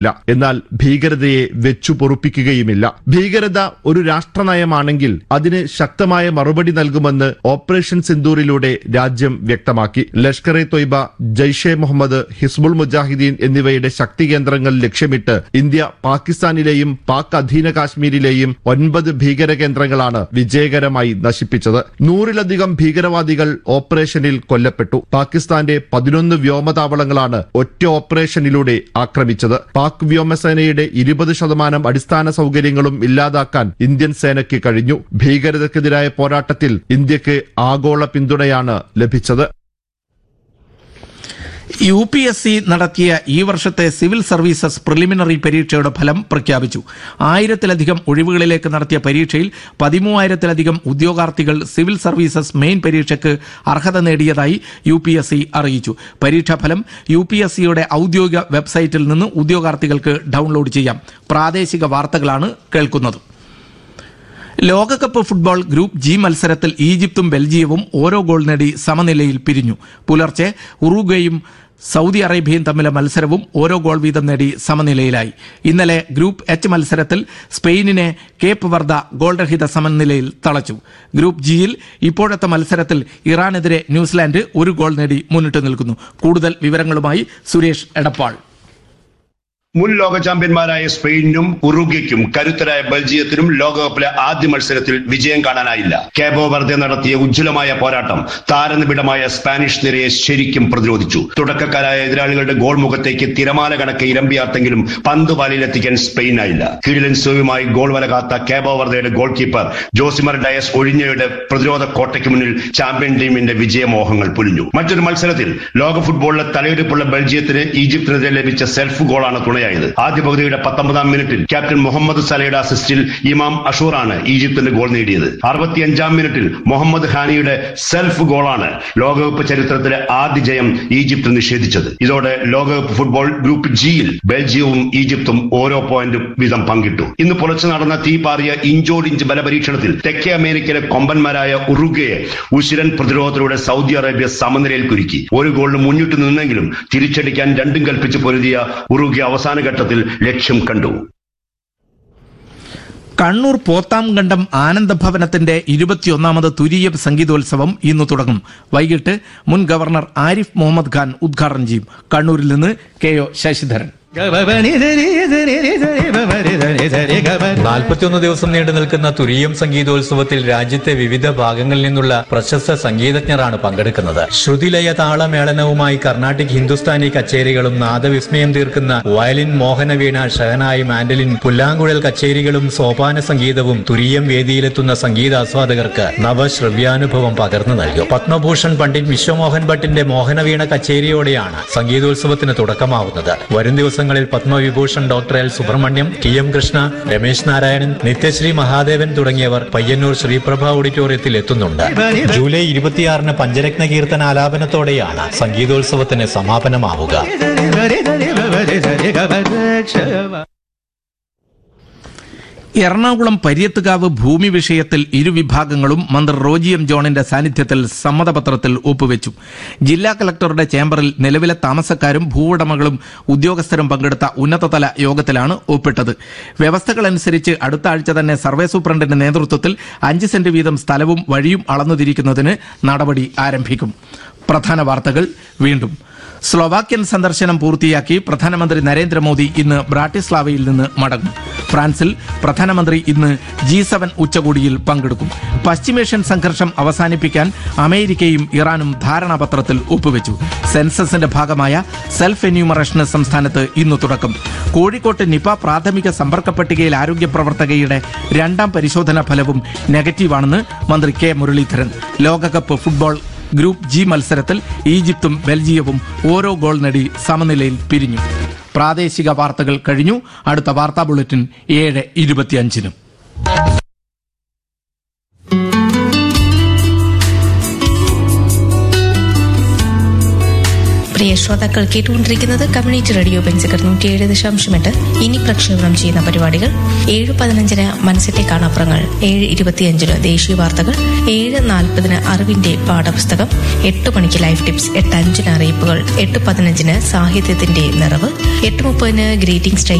ല്ല എന്നാൽ ഭീകരതയെ വെച്ചു പൊറുപ്പിക്കുകയുമില്ല ഭീകരത ഒരു രാഷ്ട്രനയമാണെങ്കിൽ അതിന് ശക്തമായ മറുപടി നൽകുമെന്ന് ഓപ്പറേഷൻ സിന്ദൂറിലൂടെ രാജ്യം വ്യക്തമാക്കി ലഷ്കർ എ തൊയ്ബ ജയ്ഷെ മുഹമ്മദ് ഹിസ്ബുൾ മുജാഹിദീൻ എന്നിവയുടെ ശക്തി കേന്ദ്രങ്ങൾ ലക്ഷ്യമിട്ട് ഇന്ത്യ പാകിസ്ഥാനിലെയും പാക് അധീന കാശ്മീരിലെയും ഒൻപത് ഭീകര കേന്ദ്രങ്ങളാണ് വിജയകരമായി നശിപ്പിച്ചത് നൂറിലധികം ഭീകരവാദികൾ ഓപ്പറേഷനിൽ കൊല്ലപ്പെട്ടു പാകിസ്ഥാന്റെ പതിനൊന്ന് വ്യോമതാവളങ്ങളാണ് ഒറ്റ ഓപ്പറേഷനിലൂടെ ആക്രമിച്ചത് പാക് വ്യോമസേനയുടെ ഇരുപത് ശതമാനം അടിസ്ഥാന സൗകര്യങ്ങളും ഇല്ലാതാക്കാൻ ഇന്ത്യൻ സേനയ്ക്ക് കഴിഞ്ഞു ഭീകരതയ്ക്കെതിരായ പോരാട്ടത്തിൽ ഇന്ത്യക്ക് ആഗോള പിന്തുണയാണ് ലഭിച്ചത് യു പി എസ് സി നടത്തിയ ഈ വർഷത്തെ സിവിൽ സർവീസസ് പ്രിലിമിനറി പരീക്ഷയുടെ ഫലം പ്രഖ്യാപിച്ചു ആയിരത്തിലധികം ഒഴിവുകളിലേക്ക് നടത്തിയ പരീക്ഷയിൽ പതിമൂവായിരത്തിലധികം ഉദ്യോഗാർത്ഥികൾ സിവിൽ സർവീസസ് മെയിൻ പരീക്ഷയ്ക്ക് അർഹത നേടിയതായി യു പി എസ് സി അറിയിച്ചു പരീക്ഷാഫലം യു പി എസ് സിയുടെ ഔദ്യോഗിക വെബ്സൈറ്റിൽ നിന്ന് ഉദ്യോഗാർത്ഥികൾക്ക് ഡൗൺലോഡ് ചെയ്യാം പ്രാദേശിക വാർത്തകളാണ് കേൾക്കുന്നത് ലോകകപ്പ് ഫുട്ബോൾ ഗ്രൂപ്പ് ജി മത്സരത്തിൽ ഈജിപ്തും ബെൽജിയവും ഓരോ ഗോൾ നേടി സമനിലയിൽ പിരിഞ്ഞു പുലർച്ചെ ഉറുഗ്വയും സൗദി അറേബ്യയും തമ്മിലെ മത്സരവും ഓരോ ഗോൾ വീതം നേടി സമനിലയിലായി ഇന്നലെ ഗ്രൂപ്പ് എച്ച് മത്സരത്തിൽ സ്പെയിനിനെ കേപ്പ് വർദ്ധ ഗോൾരഹിത സമനിലയിൽ തളച്ചു ഗ്രൂപ്പ് ജിയിൽ ഇപ്പോഴത്തെ മത്സരത്തിൽ ഇറാനെതിരെ ന്യൂസിലാൻഡ് ഒരു ഗോൾ നേടി മുന്നിട്ട് നിൽക്കുന്നു കൂടുതൽ വിവരങ്ങളുമായി സുരേഷ് എടപ്പാൾ മുൻ ലോക ചാമ്പ്യന്മാരായ സ്പെയിനിനും ഉറുഗ്വയ്ക്കും കരുത്തരായ ബെൽജിയത്തിനും ലോകകപ്പിലെ ആദ്യ മത്സരത്തിൽ വിജയം കാണാനായില്ല കേബോ വെർദെ നടത്തിയ ഉജ്ജ്വലമായ പോരാട്ടം താരനിബിഡമായ സ്പാനിഷ് നിരയെ ശരിക്കും പ്രതിരോധിച്ചു തുടക്കക്കാരായ എതിരാളികളുടെ ഗോൾ മുഖത്തേക്ക് തിരമാല കണക്കെ ഇരമ്പിയാർത്തെങ്കിലും പന്ത് വലയിലെത്തിക്കാൻ സ്പെയിനായില്ല കിടിലൻ സോയുമായി ഗോൾ വല കാത്ത കേബോ വെർദയുടെ ഗോൾ കീപ്പർ ജോസിമർ ഡയസ് ഒഴിഞ്ഞയുടെ പ്രതിരോധ കോട്ടയ്ക്ക് മുന്നിൽ ചാമ്പ്യൻ ടീമിന്റെ വിജയമോഹങ്ങൾ പൊലിഞ്ഞു മറ്റൊരു മത്സരത്തിൽ ലോക ഫുട്ബോളിലെ തലയെടുപ്പുള്ള ബെൽജിയത്തിന് ഈജിപ്തിനെതിരെ ലഭിച്ച സെൽഫ് ഗോളാണ് തുണയായത് ആദ്യ പകുതിയുടെ പത്തൊമ്പതാം മിനിറ്റിൽ ക്യാപ്റ്റൻ മുഹമ്മദ് സലയുടെ അസിസ്റ്റിൽ ഇമാം അഷൂറാണ് ഈജിപ്തിന്റെ ഗോൾ നേടിയത് അറുപത്തിയഞ്ചാം മിനിറ്റിൽ മുഹമ്മദ് ഹാനിയുടെ സെൽഫ് ഗോളാണ് ലോകകപ്പ് ചരിത്രത്തിലെ ആദ്യ ജയം ഈജിപ്ത് നിഷേധിച്ചത് ഇതോടെ ലോകകപ്പ് ഫുട്ബോൾ ഗ്രൂപ്പ് ജിയിൽ ബെൽജിയവും ഈജിപ്തും ഓരോ പോയിന്റ് വീതം പങ്കിട്ടു ഇന്ന് പുലർച്ചെ നടന്ന തീപാറിയ ഇഞ്ചോടിഞ്ച് ബലപരീക്ഷണത്തിൽ തെക്കേ അമേരിക്കയിലെ കൊമ്പന്മാരായ ഉറുഗ്വയെ ഉശിരൻ പ്രതിരോധത്തിലൂടെ സൗദി അറേബ്യ സമനിലയിൽ കുരുക്കി ഒരു ഗോളിന് മുന്നിട്ട് നിന്നെങ്കിലും തിരിച്ചടിക്കാൻ രണ്ടും കൽപ്പിച്ച് പൊരുതിയ ഉറുഗ്വ അവസാന ഘട്ടത്തിൽ ലക്ഷ്യം കണ്ടു കണ്ണൂർ പോത്താംകണ്ടം ആനന്ദഭവനത്തിന്റെ ഇരുപത്തിയൊന്നാമത് തുരീയ സംഗീതോത്സവം ഇന്ന് തുടങ്ങും വൈകിട്ട് മുൻ ഗവർണർ ആരിഫ് മുഹമ്മദ് ഖാൻ ഉദ്ഘാടനം ചെയ്യും കണ്ണൂരിൽ നിന്ന് കെ ഒ ശശിധരൻ നാൽപ്പത്തിയൊന്ന് ദിവസം നീണ്ടു നിൽക്കുന്ന തുരീയം സംഗീതോത്സവത്തിൽ രാജ്യത്തെ വിവിധ ഭാഗങ്ങളിൽ നിന്നുള്ള പ്രശസ്ത സംഗീതജ്ഞരാണ് പങ്കെടുക്കുന്നത് ശ്രുതിലയ താളമേളനവുമായി കർണാട്ടിക് ഹിന്ദുസ്ഥാനി കച്ചേരികളും നാദവിസ്മയം തീർക്കുന്ന വയലിൻ മോഹനവീണ ഷഹനായി മാൻഡലിൻ പുല്ലാങ്കുഴൽ കച്ചേരികളും സോപാന സംഗീതവും തുരീയം വേദിയിലെത്തുന്ന സംഗീതാസ്വാദകർക്ക് നവശ്രവ്യാനുഭവം പകർന്നു നൽകും പത്മഭൂഷൺ പണ്ഡിറ്റ് വിശ്വമോഹൻ ഭട്ടിന്റെ മോഹനവീണ കച്ചേരിയോടെയാണ് സംഗീതോത്സവത്തിന് തുടക്കമാവുന്നത് വരും ദിവസങ്ങളിൽ Padma Vibhushan doctor L Subramaniam T M Krishna Ramesh Narayan Nithyasree Mahadevan തുടങ്ങിയവർ പയ്യന്നൂർ ശ്രീപ്രഭ ഓഡിറ്റോറിയത്തിൽ എത്തുന്നുണ്ട് ജൂലൈ ഇരുപത്തിയാറിന് പഞ്ചരത്ന കീർത്തന ആലാപനത്തോടെയാണ് സംഗീതോത്സവത്തിന് സമാപനമാവുക എറണാകുളം പര്യത്തുകാവ് ഭൂമി വിഷയത്തിൽ ഇരുവിഭാഗങ്ങളും മന്ത്രി റോജി എം ജോണിന്റെ സാന്നിധ്യത്തിൽ സമ്മതപത്രത്തിൽ ഒപ്പുവെച്ചു ജില്ലാ കളക്ടറുടെ ചേംബറിൽ നിലവിലെ താമസക്കാരും ഭൂവുടമകളും ഉദ്യോഗസ്ഥരും പങ്കെടുത്ത ഉന്നതതല യോഗത്തിലാണ് ഒപ്പിട്ടത് വ്യവസ്ഥകളനുസരിച്ച് അടുത്ത ആഴ്ച തന്നെ സർവേ സൂപ്രണ്ടിന്റെ നേതൃത്വത്തിൽ അഞ്ച് സെന്റ് വീതം സ്ഥലവും വഴിയും അളന്നുതിരിക്കുന്നതിന് നടപടി ആരംഭിക്കും പ്രധാന വാർത്തകൾ വീണ്ടും സ്ലോവാക്യൻ സന്ദർശനം പൂർത്തിയാക്കി പ്രധാനമന്ത്രി നരേന്ദ്രമോദി ഇന്ന് ബ്രാട്ടിസ്ലാവയിൽ നിന്ന് മടങ്ങും ഫ്രാൻസിൽ പ്രധാനമന്ത്രി ഇന്ന് ജി സെവൻ ഉച്ചകോടിയിൽ പങ്കെടുക്കും പശ്ചിമേഷ്യൻ സംഘർഷം അവസാനിപ്പിക്കാൻ അമേരിക്കയും ഇറാനും ധാരണാപത്രത്തിൽ ഒപ്പുവെച്ചു സെൻസസിന്റെ ഭാഗമായ സെൽഫ് എന്യൂമറേഷന് സംസ്ഥാനത്ത് ഇന്ന് തുടക്കം കോഴിക്കോട്ട് നിപ പ്രാഥമിക സമ്പർക്ക പട്ടികയിൽ ആരോഗ്യ പ്രവർത്തകയുടെ രണ്ടാം പരിശോധനാ ഫലവും നെഗറ്റീവാണെന്ന് മന്ത്രി കെ മുരളീധരൻ ലോകകപ്പ് ഫുട്ബോൾ ഗ്രൂപ്പ് ജി മത്സരത്തിൽ ഈജിപ്തും ബെൽജിയവും ഓരോ ഗോൾ നേടി സമനിലയിൽ പിരിഞ്ഞു പ്രാദേശിക വാർത്തകൾ കഴിഞ്ഞു അടുത്ത വാർത്താ ബുള്ളറ്റിൻ ഏഴ് ഇരുപത്തിയഞ്ചിനും പ്രിയ പ്രിയ ശ്രോതാക്കൾ കേട്ടുകൊണ്ടിരിക്കുന്നത് കമ്മ്യൂണിറ്റി റേഡിയോ ബെൻസിക്കർ നൂറ്റിയേഴ് ദശാംശം എട്ട് ഇനി പ്രക്ഷേപണം ചെയ്യുന്ന പരിപാടികൾ ഏഴ് പതിനഞ്ചിന് മനസ്സിന്റെ കാണാപ്പുറങ്ങൾ ഏഴ് ഇരുപത്തിയഞ്ചിന് ദേശീയ വാർത്തകൾ ഏഴ് നാൽപ്പതിന് അറിവിന്റെ പാഠപുസ്തകം എട്ട് മണിക്ക് ലൈഫ് ടിപ്സ് എട്ട് അഞ്ചിന് അറിയിപ്പുകൾ എട്ട് പതിനഞ്ചിന് സാഹിത്യത്തിന്റെ നിറവ് എട്ട് മുപ്പതിന് ഗ്രീറ്റിംഗ്സ്